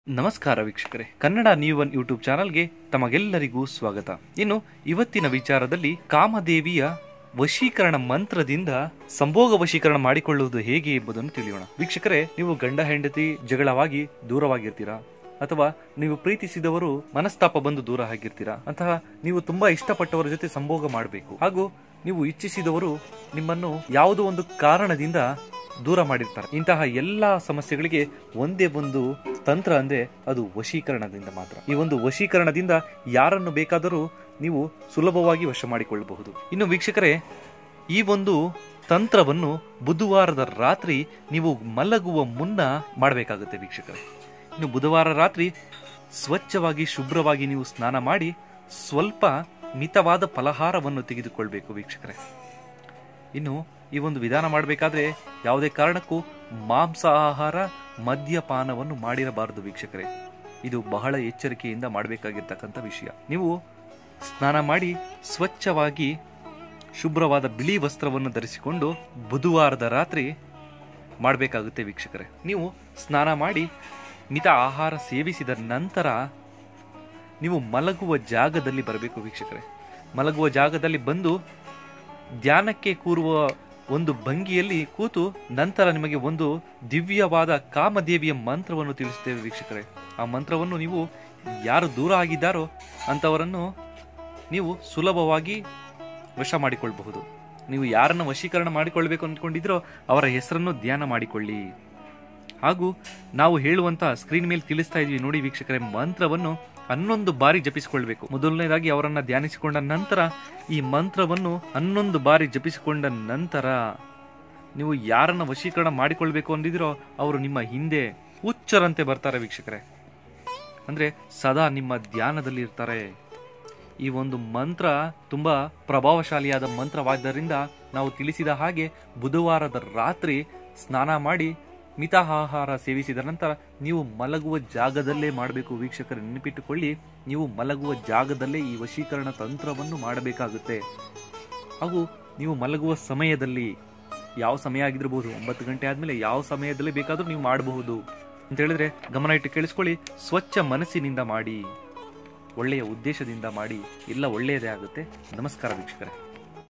ನಮಸ್ಕಾರ ವೀಕ್ಷಕರೇ Kannada new one YouTube ಚಾನಲ್ಗೆ ತಮಗೆಲ್ಲರಿಗೂ ಸ್ವಾಗತ ಇನ್ನು ಇವತ್ತಿನ ವಿಚಾರದಲ್ಲಿ ಕಾಮದೇವಿಯ ವಶೀಕರಣ ಮಂತ್ರದಿಂದ ಸಂಭೋಗ ವಶೀಕರಣ ಮಾಡಿಕೊಳ್ಳುವುದು ಹೇಗೆ ಎಂಬುದನ್ನು ತಿಳಿಯೋಣ ವೀಕ್ಷಕರೇ ನೀವು ಗಂಡ ಹೆಂಡತಿ ಜಗಳವಾಗಿ ದೂರವಾಗಿರ್ತೀರಾ ಅಥವಾ ನೀವು ಪ್ರೀತಿಸಿದವರು ಮನಸ್ತಾಪ ಬಂದು ದೂರ ಆಗಿರ್ತೀರಾ ಅಂತಹ ನೀವು ತುಂಬಾ ಇಷ್ಟಪಟ್ಟವರ ಜೊತೆ ಸಂಭೋಗ ಮಾಡಬೇಕು ಹಾಗೂ ನೀವು ಇಚ್ಛಿಸಿದವರು ನಿಮ್ಮನ್ನು ಯಾವುದೋ ಒಂದು ಕಾರಣದಿಂದ ದೂರ ಮಾಡಿರ್ತಾರೆ ಇಂತಹ ಎಲ್ಲಾ ಸಮಸ್ಯೆಗಳಿಗೆ ಒಂದೇ ಒಂದು ತಂತ್ರ ಅಂದ್ರೆ ಅದು ವಶೀಕರಣದಿಂದ ಮಾತ್ರ ಈ ಒಂದು ವಶೀಕರಣದಿಂದ ಯಾರನ್ನು ಬೇಕಾದರೂ ನೀವು ಸುಲಭವಾಗಿ ವಶ ಮಾಡಿಕೊಳ್ಳಬಹುದು ಇನ್ನು ವೀಕ್ಷಕರೇ ಈ ಒಂದು ತಂತ್ರವನ್ನು ಬುಧವಾರದ ರಾತ್ರಿ ನೀವು ಮಲಗುವ ಮುನ್ನ ಮಾಡಬೇಕಾಗುತ್ತೆ ವೀಕ್ಷಕರೇ ಇನ್ನು ಬುಧವಾರ ರಾತ್ರಿ ಸ್ವಚ್ಛವಾಗಿ ಶುಭ್ರವಾಗಿ ನೀವು ಸ್ನಾನ ಮಾಡಿ ಸ್ವಲ್ಪ ಮಿತವಾದ ಫಲಹಾರವನ್ನು ತೆಗೆದುಕೊಳ್ಬೇಕು ವೀಕ್ಷಕರೇ ಇನ್ನು ಈ ಒಂದು ವಿಧಾನ ಮಾಡಬೇಕಾದ್ರೆ ಯಾವುದೇ ಕಾರಣಕ್ಕೂ ಮಾಂಸ ಆಹಾರ ಮದ್ಯಪಾನವನ್ನು ಮಾಡಿರಬಾರದು ವೀಕ್ಷಕರೇ ಇದು ಬಹಳ ಎಚ್ಚರಿಕೆಯಿಂದ ಮಾಡಬೇಕಾಗಿರ್ತಕ್ಕಂಥ ವಿಷಯ ನೀವು ಸ್ನಾನ ಮಾಡಿ ಸ್ವಚ್ಛವಾಗಿ ಶುಭ್ರವಾದ ಬಿಳಿ ವಸ್ತ್ರವನ್ನು ಧರಿಸಿಕೊಂಡು ಬುಧವಾರದ ರಾತ್ರಿ ಮಾಡಬೇಕಾಗುತ್ತೆ ವೀಕ್ಷಕರೇ ನೀವು ಸ್ನಾನ ಮಾಡಿ ಮಿತ ಆಹಾರ ಸೇವಿಸಿದ ನಂತರ ನೀವು ಮಲಗುವ ಜಾಗದಲ್ಲಿ ಬರಬೇಕು ವೀಕ್ಷಕರೇ ಮಲಗುವ ಜಾಗದಲ್ಲಿ ಬಂದು ಧ್ಯಾನಕ್ಕೆ ಕೂರುವ ಒಂದು ಭಂಗಿಯಲ್ಲಿ ಕೂತು ನಂತರ ನಿಮಗೆ ಒಂದು ದಿವ್ಯವಾದ ಕಾಮದೇವಿಯ ಮಂತ್ರವನ್ನು ತಿಳಿಸ್ತೇವೆ ವೀಕ್ಷಕರೇ ಆ ಮಂತ್ರವನ್ನು ನೀವು ಯಾರು ದೂರ ಆಗಿದ್ದಾರೋ ಅಂತವರನ್ನು ನೀವು ಸುಲಭವಾಗಿ ವಶ ಮಾಡಿಕೊಳ್ಳಬಹುದು ನೀವು ಯಾರನ್ನು ವಶೀಕರಣ ಮಾಡಿಕೊಳ್ಬೇಕು ಅಂದ್ಕೊಂಡಿದ್ರೋ ಅವರ ಹೆಸರನ್ನು ಧ್ಯಾನ ಮಾಡಿಕೊಳ್ಳಿ ಹಾಗೂ ನಾವು ಹೇಳುವಂತಹ ಸ್ಕ್ರೀನ್ ಮೇಲೆ ತಿಳಿಸ್ತಾ ಇದೀವಿ ನೋಡಿ ವೀಕ್ಷಕರೇ ಮಂತ್ರವನ್ನು ಹನ್ನೊಂದು ಬಾರಿ ಜಪಿಸಿಕೊಳ್ಬೇಕು ಮೊದಲನೇದಾಗಿ ಅವರನ್ನ ಧ್ಯಾನಿಸಿಕೊಂಡ ನಂತರ ಈ ಮಂತ್ರವನ್ನು ಹನ್ನೊಂದು ಬಾರಿ ಜಪಿಸಿಕೊಂಡ ನಂತರ ನೀವು ಯಾರನ್ನ ವಶೀಕರಣ ಮಾಡಿಕೊಳ್ಬೇಕು ಅಂದಿದಿರೋ ಅವರು ನಿಮ್ಮ ಹಿಂದೆ ಹುಚ್ಚರಂತೆ ಬರ್ತಾರೆ ವೀಕ್ಷಕರೇ ಅಂದ್ರೆ ಸದಾ ನಿಮ್ಮ ಧ್ಯಾನದಲ್ಲಿ ಇರ್ತಾರೆ ಈ ಒಂದು ಮಂತ್ರ ತುಂಬಾ ಪ್ರಭಾವಶಾಲಿಯಾದ ಮಂತ್ರವಾದ್ದರಿಂದ ನಾವು ತಿಳಿಸಿದ ಹಾಗೆ ಬುಧವಾರದ ರಾತ್ರಿ ಸ್ನಾನ ಮಾಡಿ ಮಿತ ಆಹಾರ ಸೇವಿಸಿದ ನಂತರ ನೀವು ಮಲಗುವ ಜಾಗದಲ್ಲೇ ಮಾಡಬೇಕು ವೀಕ್ಷಕರು ನೆನಪಿಟ್ಟುಕೊಳ್ಳಿ ನೀವು ಮಲಗುವ ಜಾಗದಲ್ಲೇ ಈ ವಶೀಕರಣ ತಂತ್ರವನ್ನು ಮಾಡಬೇಕಾಗುತ್ತೆ ಹಾಗೂ ನೀವು ಮಲಗುವ ಸಮಯದಲ್ಲಿ ಯಾವ ಸಮಯ ಆಗಿರ್ಬೋದು ಒಂಬತ್ತು ಗಂಟೆ ಆದ್ಮೇಲೆ ಯಾವ ಸಮಯದಲ್ಲಿ ಬೇಕಾದರೂ ನೀವು ಮಾಡಬಹುದು ಅಂತ ಹೇಳಿದ್ರೆ ಗಮನ ಇಟ್ಟು ಕೇಳಿಸ್ಕೊಳ್ಳಿ ಸ್ವಚ್ಛ ಮನಸ್ಸಿನಿಂದ ಮಾಡಿ ಒಳ್ಳೆಯ ಉದ್ದೇಶದಿಂದ ಮಾಡಿ ಎಲ್ಲ ಒಳ್ಳೆಯದೇ ಆಗುತ್ತೆ ನಮಸ್ಕಾರ ವೀಕ್ಷಕರೇ